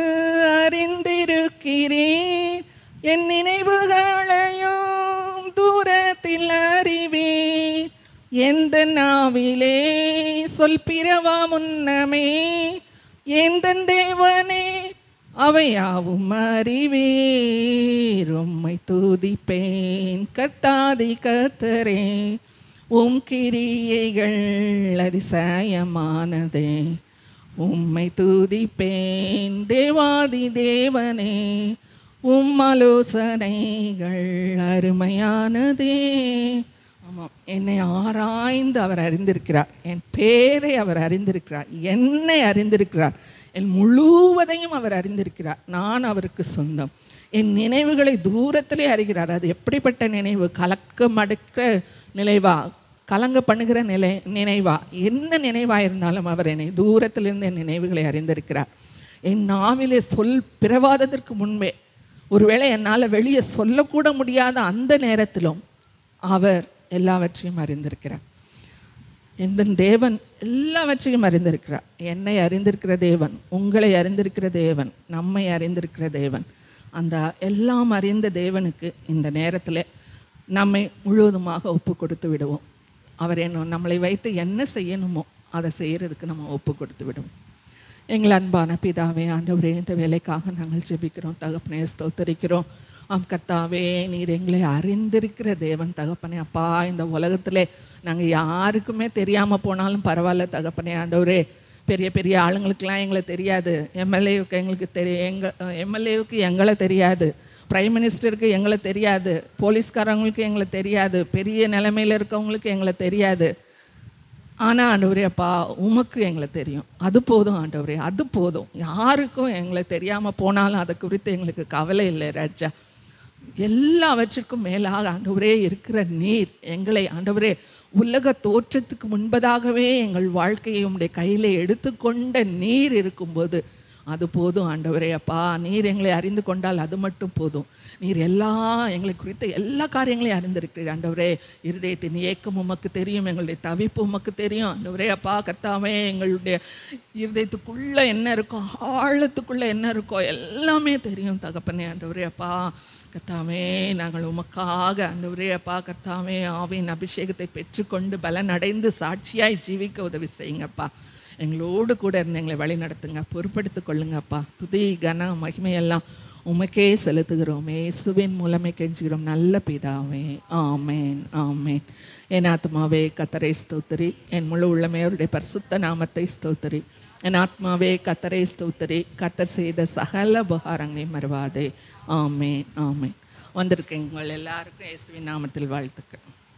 அறிந்திருக்கிறேன் என் நினைவுகளையும் தூரத்தில் அறிவீர் எந்த நாவிலே சொல் பிறவா முன்னமே எந்த தேவனே அவையாவும் அறிவீர் உம்மை துதிப்பேன் கர்த்தாதி கர்த்தரே உம் கிரியைகள் அதிசயமானதே உம்மை துதிப்பேன் தேவாதி தேவனே உம் ஆலோசனைகள் அருமையானதே ஆமாம் என்னை ஆராய்ந்து அவர் அறிந்திருக்கிறார் என் பேரை அவர் அறிந்திருக்கிறார் என்னை அறிந்திருக்கிறார் என் முழுவதையும் அவர் அறிந்திருக்கிறார் நான் அவருக்கு சொந்தம் என் நினைவுகளை தூரத்திலே அறிகிறார் அது எப்படிப்பட்ட நினைவு கலக்க மடுக்க நினைவா கலங்க பண்ணுகிற நிலை நினைவா என்ன நினைவாக இருந்தாலும் அவர் என்னை தூரத்திலிருந்து என் நினைவுகளை அறிந்திருக்கிறார் என் நாவிலே சொல் பிறவாததற்கு முன்பே ஒருவேளை என்னால் வெளியே சொல்லக்கூட முடியாத அந்த நேரத்திலும் அவர் எல்லாவற்றையும் அறிந்திருக்கிறார் எந்த தேவன் எல்லாவற்றையும் அறிந்திருக்கிறார் என்னை அறிந்திருக்கிற தேவன் உங்களை அறிந்திருக்கிற தேவன் நம்மை அறிந்திருக்கிற தேவன் அந்த எல்லாம் அறிந்த தேவனுக்கு இந்த நேரத்தில் நம்மை முழுவதுமாக ஒப்பு கொடுத்து விடுவோம் அவர் என்ன நம்மளை வைத்து என்ன செய்யணுமோ அதை செய்யறதுக்கு நம்ம ஒப்பு கொடுத்து விடுவோம் எங்கள் அன்பான பிதாவே ஆண்டவரே இந்த வேலைக்காக நாங்கள் ஜெபிக்கிறோம் தகப்பனே ஸ்தோத்தரிக்கிறோம் ஆம் கர்த்தாவே நீர் எங்களை அறிந்திருக்கிற தேவன் தகப்பனே அப்பா இந்த உலகத்திலே நாங்கள் யாருக்குமே தெரியாமல் போனாலும் பரவாயில்ல தகப்பனே ஆண்டவரே பெரிய பெரிய ஆளுங்களுக்கெல்லாம் எங்களை தெரியாது எம்எல்ஏவுக்கு எங்களுக்கு தெரியும் எங்கள் எம்எல்ஏவுக்கு எங்களை தெரியாது பிரைம் மினிஸ்டருக்கு எங்களை தெரியாது போலீஸ்காரங்களுக்கு எங்களை தெரியாது பெரிய நிலைமையில் இருக்கவங்களுக்கு எங்களை தெரியாது ஆனால் ஆண்டவரே அப்பா உமக்கு எங்களை தெரியும் அது போதும் ஆண்டவரே அது போதும் யாருக்கும் எங்களை தெரியாமல் போனாலும் அதை குறித்து எங்களுக்கு கவலை இல்லை ராஜா எல்லாவற்றிற்கும் மேலாக ஆண்டவரே இருக்கிற நீர் எங்களை ஆண்டவரே உலக தோற்றத்துக்கு முன்பதாகவே எங்கள் வாழ்க்கையை உம்முடைய கையில் எடுத்துக்கொண்ட நீர் இருக்கும்போது அது போதும் ஆண்டவரே அப்பா நீர் எங்களை அறிந்து கொண்டால் அது மட்டும் போதும் நீர் எல்லா எங்களை குறித்த எல்லா காரியங்களையும் அறிந்திருக்கிறீர் ஆண்டவரே இருதயத்தின் ஏக்கம் உமக்கு தெரியும் எங்களுடைய தவிப்பு உமக்கு தெரியும் ஆண்டவரே அப்பா கத்தாமே எங்களுடைய இருதயத்துக்குள்ள என்ன இருக்கோ ஆழத்துக்குள்ள என்ன இருக்கோ எல்லாமே தெரியும் தகப்பனே ஆண்டவரே அப்பா கத்தாமே நாங்கள் உமக்காக ஆண்டவரே அப்பா கத்தாமே ஆவின் அபிஷேகத்தை பெற்றுக்கொண்டு பலன் அடைந்து சாட்சியாய் ஜீவிக்க உதவி செய்யுங்கப்பா எங்களோடு கூட இருந்து எங்களை வழி நடத்துங்க பொறுப்படுத்திக் கொள்ளுங்கப்பா துதி கன மகிமையெல்லாம் உமக்கே செலுத்துகிறோம் இயேசுவின் மூலமே கெஞ்சுகிறோம் நல்ல பிதாவே ஆமேன் ஆமேன் என் ஆத்மாவே கத்தரை ஸ்தோத்திரி என் முழு உள்ளமே அவருடைய பரிசுத்த நாமத்தை ஸ்தோத்திரி என் ஆத்மாவே கத்தரை ஸ்தோத்திரி கத்தர் செய்த சகல உபகாரங்களையும் மறவாதே ஆமேன் ஆமேன் வந்திருக்கேன் உங்கள் எல்லாருக்கும் இயேசுவின் நாமத்தில் வாழ்த்துக்கள்